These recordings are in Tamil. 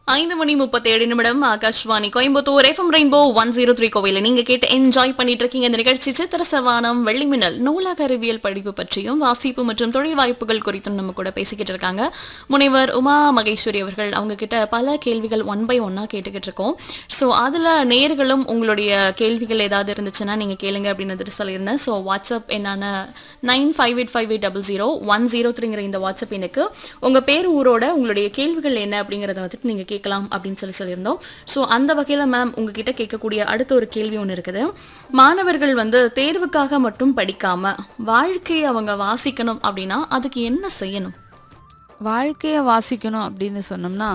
ஐந்து மணி முப்பத்தேழு நிமிடம் Akashvani Coimbatore FM rainbow one zero three கோவில நீங்க கேட்டு என்ஜாய் பண்ணிட்டு இருக்கீங்க இந்த நிகழ்ச்சி சித்திர சவானம் வெள்ளிமின்னல் நூலக அறிவியல் படிப்பு பற்றியும் வாசிப்பு மற்றும் தொழில் வாய்ப்புகள் குறித்தும் நம்ம கூட பேசிக்கிட்டு இருக்காங்க முனைவர் உமா மகேஸ்வரி அவர்கள் அவங்க கிட்ட பல கேள்விகள் ஒன் பை ஒன்னா கேட்டுக்கிட்டு இருக்கோம் ஸோ அதுல நேர்களும் உங்களுடைய கேள்விகள் ஏதாவது இருந்துச்சுன்னா நீங்க கேளுங்க அப்படின்னு வந்துட்டு சொல்லியிருந்தேன் ஸோ வாட்ஸ்அப் என்னன்னா nine five eight five eight double zero one zero த்ரீங்கிற இந்த வாட்ஸ்அப் எனக்கு உங்க பேர் ஊரோட உங்களுடைய கேள்விகள் என்ன அப்படிங்கறத வந்துட்டு நீங்க கேட்கலாம் அப்படின்னு சொல்லி சொல்லியிருந்தோம் ஸோ அந்த வகையில மேம் உங்ககிட்ட கேட்கக்கூடிய அடுத்த ஒரு கேள்வி ஒன்று இருக்குது மாணவர்கள் வந்து தேர்வுக்காக மட்டும் படிக்காம வாழ்க்கையை அவங்க வாசிக்கணும் அப்படின்னா அதுக்கு என்ன செய்யணும் வாழ்க்கையை வாசிக்கணும் அப்படின்னு சொன்னோம்னா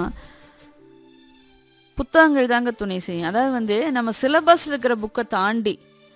புத்தகங்கள் தாங்க துணை செய்யும் அதாவது வந்து நம்ம சிலபஸில் இருக்கிற புக்கை தாண்டி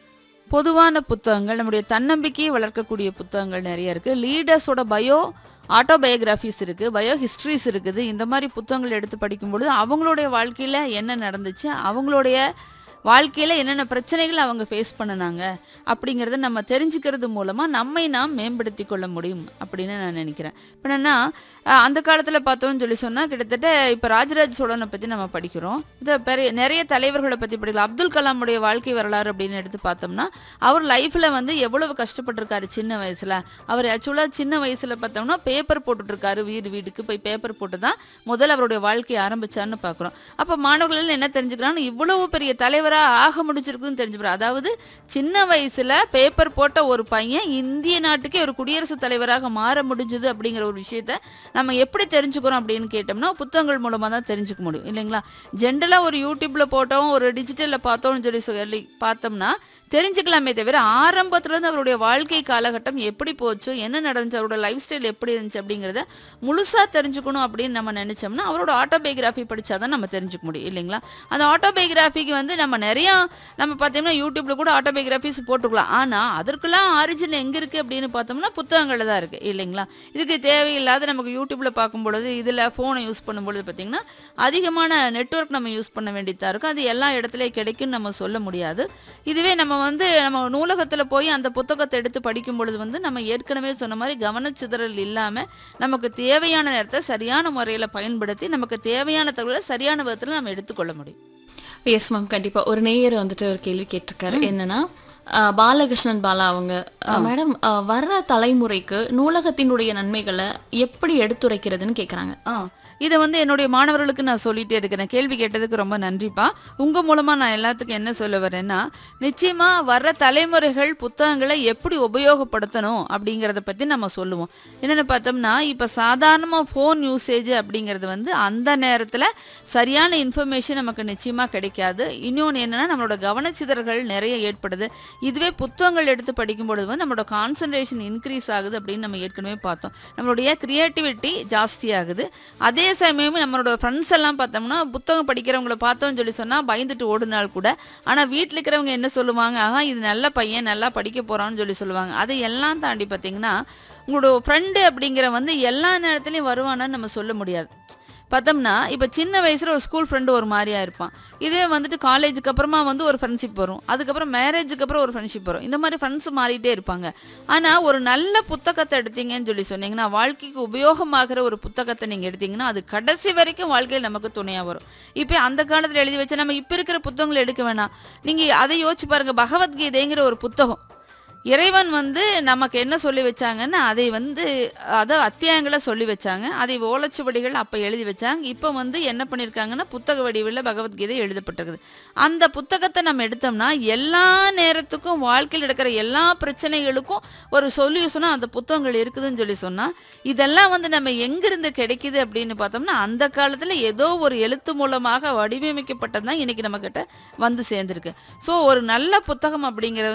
பொதுவான புத்தகங்கள் நம்முடைய தன்னம்பிக்கையை வளர்க்கக்கூடிய புத்தகங்கள் நிறைய இருக்குது லீடர்ஸோட பயோ ஆட்டோபயோகிராஃபிஸ் இருக்குது பயோ ஹிஸ்ட்ரிஸ் இருக்குது இந்த மாதிரி புத்தகங்கள் எடுத்து படிக்கும்பொழுது அவங்களுடைய வாழ்க்கையில் என்ன நடந்துச்சு அவங்களுடைய வாழ்க்கையில் என்னென்ன பிரச்சனைகள் அவங்க ஃபேஸ் பண்ணினாங்க அப்படிங்கிறத நம்ம தெரிஞ்சுக்கிறது மூலமாக நம்மை நாம் மேம்படுத்தி கொள்ள முடியும் அப்படின்னு நான் நினைக்கிறேன் இப்போ என்னென்னா அந்த காலத்தில் பார்த்தோம்னு சொல்லி சொன்னால் கிட்டத்தட்ட இப்போ ராஜராஜ சோழனை பற்றி நம்ம படிக்கிறோம் இதை பெரிய நிறைய தலைவர்களை பற்றி படிக்கலாம் அப்துல் கலாமுடைய வாழ்க்கை வரலாறு அப்படின்னு எடுத்து பார்த்தோம்னா அவர் லைஃப்பில் வந்து எவ்வளவு கஷ்டப்பட்டிருக்காரு சின்ன வயசில் அவர் ஆக்சுவலாக சின்ன வயசில் பார்த்தோம்னா பேப்பர் போட்டுட்ருக்காரு வீடு வீடுக்கு போய் பேப்பர் போட்டு தான் முதல்ல அவருடைய வாழ்க்கையை ஆரம்பிச்சான்னு பார்க்குறோம் அப்போ மாணவர்கள் என்ன தெரிஞ்சுக்கிறாங்க இவ்வளவு பெரிய தலைவராக ஆக முடிச்சிருக்குன்னு தெரிஞ்சுக்கிறோம் அதாவது சின்ன வயசில் பேப்பர் போட்ட ஒரு பையன் இந்திய நாட்டுக்கே ஒரு குடியரசுத் தலைவராக மாற முடிஞ்சது அப்படிங்கிற ஒரு விஷயத்த நம்ம எப்படி தெரிஞ்சுக்கிறோம் அப்படின்னு கேட்டோம்னா புத்தகங்கள் மூலமாக தான் தெரிஞ்சுக்க முடியும் இல்லைங்களா ஜென்ரலாக ஒரு யூடியூப்பில் போட்டோம் ஒரு டிஜிட்டலில் பார்த்தோம்னு சொல்லி சொல்லி பார்த்தோம்னா தெரிஞ்சுக்கலாமே தவிர ஆரம்பத்துலேருந்து அவருடைய வாழ்க்கை காலகட்டம் எப்படி போச்சு என்ன நடந்துச்சு அவரோட லைஃப் ஸ்டைல் எப்படி இருந்துச்சு அப்படிங்கிறத முழுசாக தெரிஞ்சுக்கணும் அப்படின்னு நம்ம நினச்சோம்னா அவரோட ஆட்டோபயோகிராஃபி படித்தா தான் நம்ம தெரிஞ்சுக்க முடியும் இல்லைங்களா அந்த ஆட்டோபயோகிராஃபிக்கு வந்து நம்ம நிறையா நம்ம பார்த்தோம்னா யூடியூப்பில் கூட ஆட்டோபயோகிராஃபிஸ் போட்டுக்கலாம் ஆனால் அதற்கெல்லாம் ஆரிஜின் எங்கே இருக்குது அப்படின்னு பார்த்தோம்னா புத்தகங்களில் தான் இருக்குது இல்லைங்களா இதுக்கு தேவையில்லாத நமக்கு யூடியூப்பில் பார்க்கும்பொழுது இதில் ஃபோனை யூஸ் பண்ணும்பொழுது பார்த்திங்கன்னா அதிகமான நெட்வொர்க் நம்ம யூஸ் பண்ண வேண்டியதாக இருக்கும் அது எல்லா இடத்துலையும் கிடைக்கும்னு நம்ம சொல்ல முடியாது இதுவே நம்ம வந்து நம்ம நூலகத்தில் போய் அந்த புத்தகத்தை எடுத்து படிக்கும் பொழுது வந்து நம்ம ஏற்கனவே சொன்ன மாதிரி கவனச்சிதறல் இல்லாமல் நமக்கு தேவையான நேரத்தை சரியான முறையில் பயன்படுத்தி நமக்கு தேவையான தகவலை சரியான விதத்தில் நம்ம எடுத்துக்கொள்ள முடியும் எஸ் மேம் கண்டிப்பா ஒரு நேயர் வந்துட்டு ஒரு கேள்வி கேட்டிருக்காரு என்னன்னா அஹ், பாலகிருஷ்ணன் பாலா அவங்க அஹ், மேடம் அஹ், வர்ற தலைமுறைக்கு நூலகத்தினுடைய நன்மைகளை எப்படி எடுத்துரைக்கிறதுன்னு கேக்குறாங்க ஆ இதை வந்து என்னுடைய மாணவர்களுக்கு நான் சொல்லிட்டே இருக்கிறேன் கேள்வி கேட்டதுக்கு ரொம்ப நன்றிப்பா உங்கள் மூலமாக நான் எல்லாத்துக்கும் என்ன சொல்ல வரேன்னா நிச்சயமாக வர்ற தலைமுறைகள் புத்தகங்களை எப்படி உபயோகப்படுத்தணும் அப்படிங்கிறத பற்றி நம்ம சொல்லுவோம் என்னென்னு பார்த்தோம்னா இப்போ சாதாரணமாக ஃபோன் யூசேஜ் அப்படிங்கிறது வந்து அந்த நேரத்தில் சரியான இன்ஃபர்மேஷன் நமக்கு நிச்சயமாக கிடைக்காது இன்னொன்று என்னென்னா நம்மளோட கவனச்சிதறல்கள் நிறைய ஏற்படுது இதுவே புத்தகங்கள் எடுத்து படிக்கும்பொழுது வந்து நம்மளோட கான்சன்ட்ரேஷன் இன்க்ரீஸ் ஆகுது அப்படின்னு நம்ம ஏற்கனவே பார்த்தோம் நம்மளுடைய கிரியேட்டிவிட்டி ஜாஸ்தியாகுது அதே சமயம் நம்மளோட ஃப்ரெண்ட்ஸ் எல்லாம் பார்த்தோம்னா புத்தகம் படிக்கிறவங்கள பார்த்தோம்னு சொல்லி சொன்னால் பயந்துட்டு ஓடுனால் கூட ஆனால் வீட்டில் இருக்கிறவங்க என்ன சொல்லுவாங்க ஆஹா இது நல்ல பையன் நல்லா படிக்க போகிறான்னு சொல்லி சொல்லுவாங்க அதை எல்லாம் தாண்டி பார்த்தீங்கன்னா உங்களோட ஃப்ரெண்டு அப்படிங்கிற வந்து எல்லா நேரத்துலையும் வருவானான்னு நம்ம சொல்ல முடியாது பார்த்தோம்னா இப்போ சின்ன வயசில் ஒரு ஸ்கூல் ஃப்ரெண்டு ஒரு மாதிரியா இருப்பான் இதே வந்துட்டு காலேஜுக்கு அப்புறமா வந்து ஒரு ஃப்ரெண்ட்ஷிப் வரும் அதுக்கப்புறம் மேரேஜுக்கு அப்புறம் ஒரு ஃப்ரெண்ட்ஷிப் வரும் இந்த மாதிரி ஃப்ரெண்ட்ஸ் மாறிட்டே இருப்பாங்க ஆனால் ஒரு நல்ல புத்தகத்தை எடுத்தீங்கன்னு சொல்லி சொன்னீங்கன்னா வாழ்க்கைக்கு உபயோகமாகிற ஒரு புத்தகத்தை நீங்கள் எடுத்தீங்கன்னா அது கடைசி வரைக்கும் வாழ்க்கையில் நமக்கு துணையாக வரும் இப்போ அந்த காலத்தில் எழுதி வச்சா நம்ம இப்போ இருக்கிற புத்தகங்களை எடுக்க வேணாம் நீங்கள் அதை யோசிச்சு பாருங்கள் பகவத்கீதைங்கிற ஒரு புத்தகம் இறைவன் வந்து நமக்கு என்ன சொல்லி வச்சாங்கன்னா அதை வந்து அதை அத்தியாயங்களை சொல்லி வச்சாங்க அதை ஓலைச்சுவடிகள் அப்போ எழுதி வச்சாங்க இப்போ வந்து என்ன பண்ணியிருக்காங்கன்னா புத்தக வடிவில் பகவத்கீதை எழுதப்பட்டிருக்குது அந்த புத்தகத்தை நம்ம எடுத்தோம்னா எல்லா நேரத்துக்கும் வாழ்க்கையில் இருக்கிற எல்லா பிரச்சனைகளுக்கும் ஒரு சொல்யூஷனும் அந்த புத்தகங்கள் இருக்குதுன்னு சொல்லி சொன்னால் இதெல்லாம் வந்து நம்ம எங்கிருந்து கிடைக்குது அப்படின்னு பார்த்தோம்னா அந்த காலத்தில் ஏதோ ஒரு எழுத்து மூலமாக வடிவமைக்கப்பட்டது தான் இன்றைக்கி நம்மக்கிட்ட வந்து சேர்ந்துருக்கு ஸோ ஒரு நல்ல புத்தகம் அப்படிங்கிறது